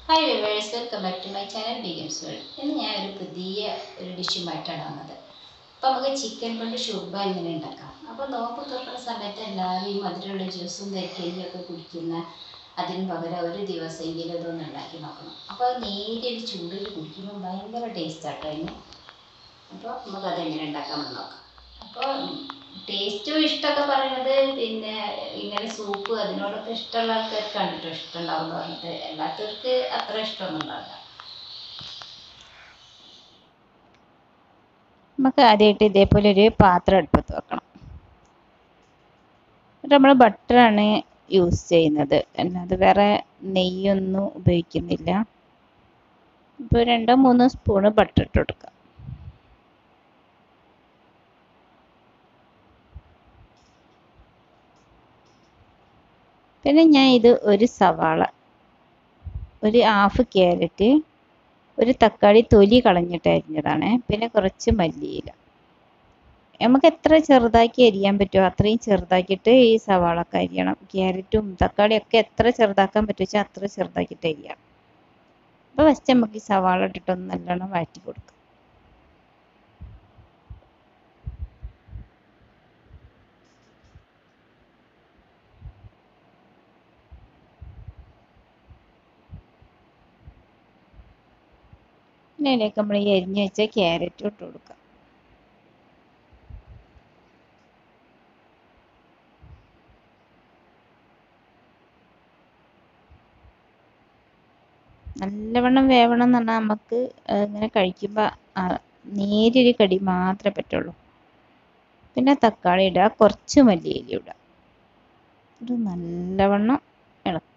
hi viewers welcome back to my channel ബിഗംസ് world ഇന്ന് ഞാൻ ഒരു പുതിയ ഒരു ഡിഷുമായിട്ടാണ് വന്നത് അപ്പോൾ നമുക്ക് ചിക്കൻ കൊണ്ട് ഷുർബ എങ്ങനെ ഉണ്ടാക്കാം അപ്പോൾ നോമ്പ് തുറക്കുന്ന സമയത്ത് എല്ലാവരും ഈ മധുരമുള്ള ജ്യൂസും തെരക്കേരിയൊക്കെ കുടിക്കുന്ന അതിന് പകരം ഒരു ദിവസമെങ്കിലും ഇതൊന്ന് ഉണ്ടാക്കി നോക്കണം അപ്പോൾ നേരിയൊരു ചൂടിൽ കുടിക്കുമ്പോൾ ഭയങ്കര ടേസ്റ്റ് ആട്ടോ അതിന് അപ്പോൾ നമുക്ക് അതെങ്ങനെ ഉണ്ടാക്കാമെന്ന് നോക്കാം അപ്പോൾ ടേസ്റ്റും ഇഷ്ടമൊക്കെ പറയുന്നത് പിന്നെ ഇങ്ങനെ സൂപ്പ് അതിനോടൊക്കെ ഇഷ്ടമുള്ള ആൾക്കാർക്ക് കണ്ടിട്ട് ഇഷ്ടമുണ്ടാവും എന്ന് പറഞ്ഞിട്ട് അല്ലാത്തവർക്ക് അത്ര ഇഷ്ടമൊന്നും ഉണ്ടാവില്ല നമുക്ക് ആദ്യമായിട്ട് ഇതേപോലെ ഒരു പാത്രം അടുപ്പത്ത് വെക്കണം എന്നിട്ട് നമ്മൾ ബട്ടറാണ് യൂസ് ചെയ്യുന്നത് അല്ലാതെ വേറെ നെയ്യൊന്നും ഉപയോഗിക്കുന്നില്ല ഇപ്പോൾ രണ്ടോ മൂന്നോ സ്പൂണ് ബട്ടർ ഇട്ട് കൊടുക്കാം പിന്നെ ഞാൻ ഇത് ഒരു സവാള ഒരു ഹാഫ് ക്യാരറ്റ് ഒരു തക്കാളി തൊലി കളഞ്ഞിട്ട് അരിഞ്ഞതാണ് പിന്നെ കുറച്ച് മല്ലിയില നമുക്ക് എത്ര ചെറുതാക്കി അരിയാൻ പറ്റുമോ അത്രയും ചെറുതാക്കിയിട്ട് ഈ സവാള ഒക്കെ അരിയണം ക്യാരറ്റും തക്കാളിയും ഒക്കെ എത്ര ചെറുതാക്കാൻ പറ്റുമോ വെച്ചാൽ അത്ര ചെറുതാക്കിയിട്ട് അരിയാം അപ്പോൾ ഫസ്റ്റ് നമുക്ക് ഈ സവാള ഇട്ടിട്ടൊന്ന് നല്ലോണം വഴറ്റി കൊടുക്കാം പിന്നെ അതിലേക്ക് നമ്മൾ ഈ അരിഞ്ഞ് വെച്ച ക്യാരറ്റ് ഇട്ട് കൊടുക്കാം നല്ലവണ്ണം വേവണം എന്ന് പറഞ്ഞാൽ നമുക്ക് ഇങ്ങനെ കഴിക്കുമ്പോൾ നേരിയൊരു കടി മാത്രമേ പറ്റുള്ളൂ പിന്നെ തക്കാളി ഇടുക കുറച്ച് മല്ലിയില ഇടുക ഇത് നല്ലവണ്ണം ഇളക്കുക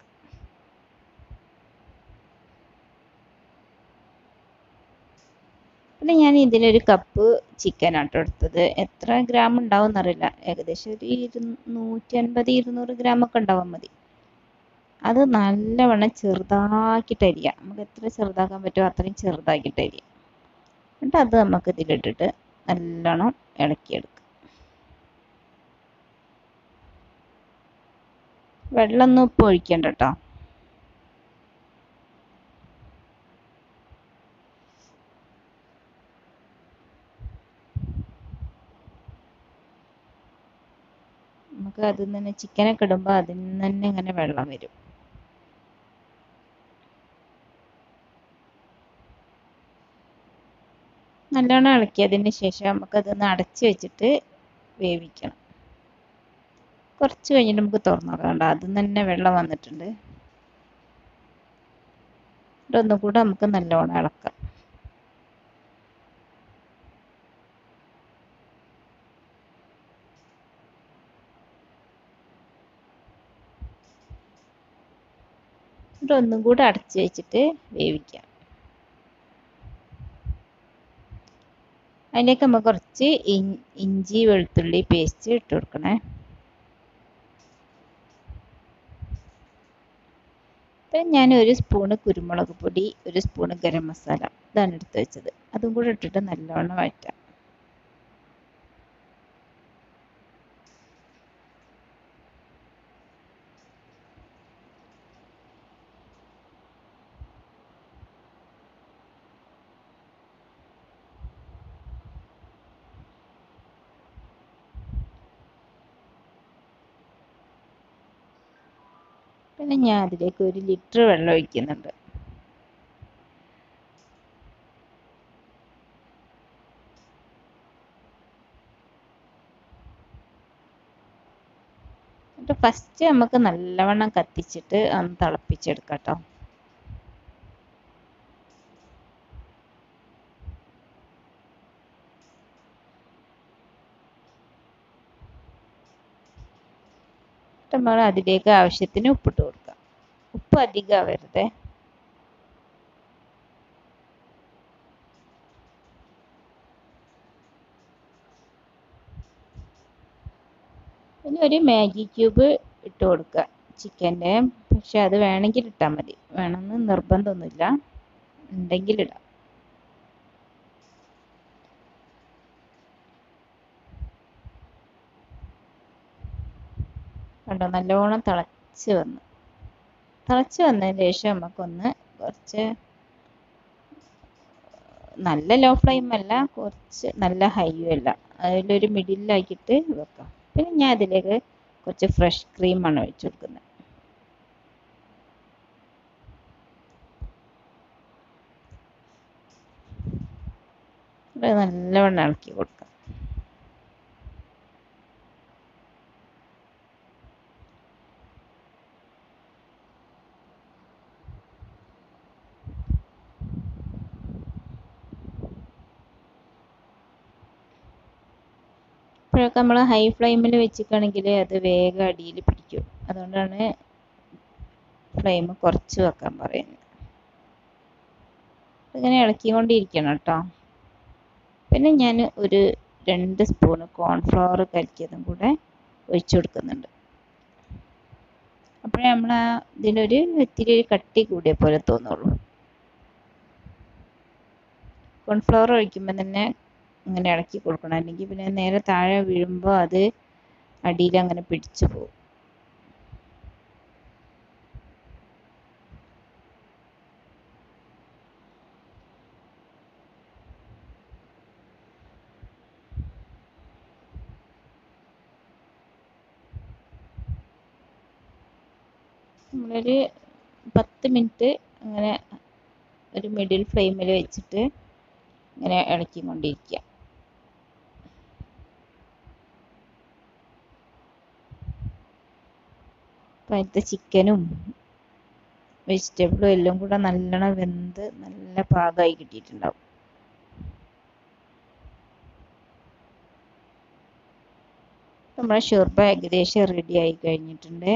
പിന്നെ ഞാൻ ഇതിലൊരു കപ്പ് ചിക്കൻ ആട്ടോ എടുത്തത് എത്ര ഗ്രാം ഉണ്ടാവും എന്നറിയില്ല ഏകദേശം ഒരു ഇരു നൂറ്റി അൻപത് ഇരുന്നൂറ് ഗ്രാം ഒക്കെ ഉണ്ടാവാൻ മതി അത് നല്ലവണ്ണം ചെറുതാക്കിയിട്ട് അരിയാം നമുക്ക് എത്ര ചെറുതാക്കാൻ പറ്റുമോ അത്രയും ചെറുതാക്കിയിട്ട് അരിയാം എന്നിട്ട് അത് നമുക്ക് ഇതിലിട്ടിട്ട് നല്ലോണം ഇളക്കിയെടുക്കാം വെള്ളമൊന്നും ഇപ്പോൾ ഒഴിക്കണ്ട കേട്ടോ നമുക്ക് അതിൽ നിന്ന് തന്നെ ചിക്കനൊക്കെ ഇടുമ്പോൾ അതിൽ നിന്ന് തന്നെ ഇങ്ങനെ വെള്ളം വരും നല്ലോണം ഇളക്കിയതിന് ശേഷം നമുക്കതൊന്ന് അടച്ച് വെച്ചിട്ട് വേവിക്കണം കുറച്ച് കഴിഞ്ഞിട്ട് നമുക്ക് തുറന്നു നോക്കാം അതിൽ തന്നെ വെള്ളം വന്നിട്ടുണ്ട് ഒന്നും കൂടെ നമുക്ക് നല്ലോണം ഇളക്കാം എന്നിട്ട് ഒന്നും കൂടെ അടച്ച് വെച്ചിട്ട് വേവിക്കാം അതിലേക്ക് നമുക്ക് കുറച്ച് ഇഞ്ചി വെളുത്തുള്ളി പേസ്റ്റ് ഇട്ട് കൊടുക്കണേ ഇപ്പം ഞാൻ ഒരു സ്പൂണ് കുരുമുളക് പൊടി ഒരു സ്പൂണ് ഗരം മസാല ഇതാണ് എടുത്ത് വെച്ചത് അതും കൂടെ ഇട്ടിട്ട് നല്ലോണം വഴറ്റാം പിന്നെ ഞാൻ അതിലേക്ക് ഒരു ലിറ്റർ വെള്ളം ഒഴിക്കുന്നുണ്ട് എന്നിട്ട് ഫസ്റ്റ് നമുക്ക് നല്ലവണ്ണം കത്തിച്ചിട്ട് ഒന്ന് തിളപ്പിച്ചെടുക്കാം കേട്ടോ നമ്മൾ അതിലേക്ക് ആവശ്യത്തിന് ഉപ്പിട്ട് കൊടുക്കാം ഉപ്പ് അധികം ആവരുതേ പിന്നെ ഒരു മാഗി ക്യൂബ് ഇട്ട് കൊടുക്കുക ചിക്കൻ്റെ പക്ഷെ അത് വേണമെങ്കിൽ ഇട്ടാൽ മതി വേണമെന്ന് നിർബന്ധമൊന്നുമില്ല ഉണ്ടെങ്കിൽ ഇടാം കണ്ടോ നല്ലോണം തിളച്ച് വന്നു തിളച്ച് വന്നതിന് ശേഷം നമുക്കൊന്ന് കുറച്ച് കുറച്ച് നല്ല ലോ ഫ്ലെയിം അല്ല കുറച്ച് നല്ല ഹൈയും അല്ല അതിലൊരു മിഡിലാക്കിയിട്ട് വെക്കാം പിന്നെ ഞാൻ അതിലേക്ക് കുറച്ച് ഫ്രഷ് ക്രീമാണ് ഒഴിച്ചു കൊടുക്കുന്നത് ഇത് നല്ലവണ്ണം ഇളക്കി കൊടുക്കാം ഇപ്പോഴൊക്കെ നമ്മൾ ഹൈ ഫ്ലെയിമിൽ വെച്ചിട്ടാണെങ്കിൽ അത് വേഗം അടിയിൽ പിടിക്കും അതുകൊണ്ടാണ് ഫ്ലെയിം കുറച്ച് വെക്കാൻ പറയുന്നത് ഇങ്ങനെ ഇളക്കിക്കൊണ്ടിരിക്കണം കേട്ടോ പിന്നെ ഞാൻ ഒരു രണ്ട് സ്പൂണ് കോൺഫ്ലവർ കലക്കിയതും കൂടെ ഒഴിച്ചു കൊടുക്കുന്നുണ്ട് അപ്പോഴേ നമ്മൾ ആ ഇതിനൊരു ഇത്തിരി ഒരു കട്ടി കൂടിയ പോലെ തോന്നുള്ളൂ കോൺഫ്ലവർ ഒഴിക്കുമ്പോൾ തന്നെ ഇങ്ങനെ ഇളക്കി കൊടുക്കണം അല്ലെങ്കിൽ പിന്നെ നേരെ താഴെ വീഴുമ്പോൾ അത് അടിയിൽ അങ്ങനെ പിടിച്ചു പോകും നമ്മളൊരു പത്ത് മിനിറ്റ് അങ്ങനെ ഒരു മിഡിൽ ഫ്ലെയിമിൽ വെച്ചിട്ട് ഇങ്ങനെ ഇളക്കിക്കൊണ്ടിരിക്കുക അപ്പം അതിലത്തെ ചിക്കനും വെജിറ്റബിളും എല്ലാം കൂടെ നല്ലോണം വെന്ത് നല്ല പാകമായി കിട്ടിയിട്ടുണ്ടാവും നമ്മുടെ ഷുർബ ഏകദേശം റെഡി ആയി കഴിഞ്ഞിട്ടുണ്ട്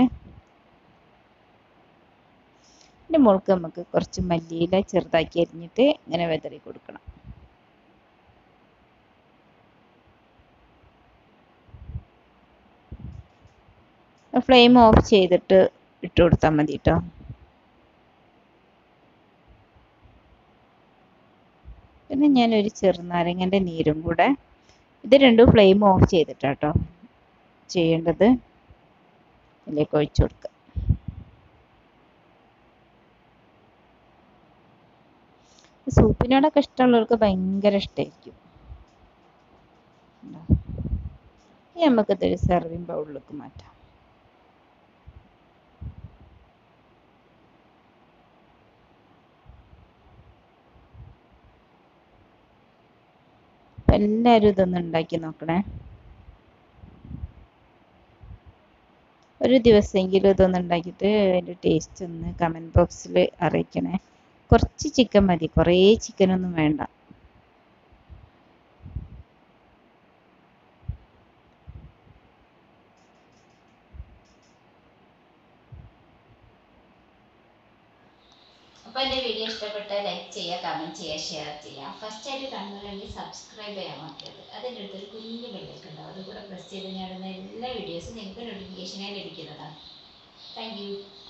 ഇതിൻ്റെ മുകൾക്ക് നമുക്ക് കുറച്ച് മല്ലിയില ചെറുതാക്കി അരിഞ്ഞിട്ട് ഇങ്ങനെ വെതറി കൊടുക്കണം ഫ്ലെയിം ഓഫ് ചെയ്തിട്ട് ഇട്ട് കൊടുത്താൽ മതി കേട്ടോ പിന്നെ ഞാനൊരു ചെറുനാരങ്ങൻ്റെ നീരും കൂടെ ഇത് രണ്ടും ഫ്ലെയിം ഓഫ് ചെയ്തിട്ടാട്ടോ ചെയ്യേണ്ടത് ഇതിലേക്ക് ഒഴിച്ചു കൊടുക്കുക സൂപ്പിനോടൊക്കെ ഇഷ്ടമുള്ളവർക്ക് ഭയങ്കര ഇഷ്ടമായിരിക്കും ഇനി നമുക്കിതൊരു സെർവിങ് ബൗളിലേക്ക് മാറ്റാം എല്ലാവരും ഇതൊന്ന് ഉണ്ടാക്കി നോക്കണേ ഒരു ദിവസമെങ്കിലും ഇതൊന്ന് ഉണ്ടാക്കിയിട്ട് അതിൻ്റെ ടേസ്റ്റ് ഒന്ന് കമൻറ്റ് ബോക്സിൽ അറിയിക്കണേ കുറച്ച് ചിക്കൻ മതി കുറേ ചിക്കനൊന്നും വേണ്ട അപ്പോൾ എൻ്റെ വീഡിയോ ഇഷ്ടപ്പെട്ടാൽ ലൈക്ക് ചെയ്യുക കമൻറ്റ് ചെയ്യുക ഷെയർ ചെയ്യുക ഫസ്റ്റ് ആയിട്ട് കാണുന്നവരുണ്ടെങ്കിൽ സബ്സ്ക്രൈബ് ചെയ്യാൻ മറക്കരുത് അതിൻ്റെ അടുത്തൊരു കുഞ്ഞു ബെല്ലൊക്കെ ഉണ്ടാവും അതുകൂടെ പ്രസ് ചെയ്ത് ഞാടുന്ന എല്ലാ വീഡിയോസും നിങ്ങൾക്ക് നോട്ടിഫിക്കേഷനായി ലഭിക്കുന്നതാണ് താങ്ക് യു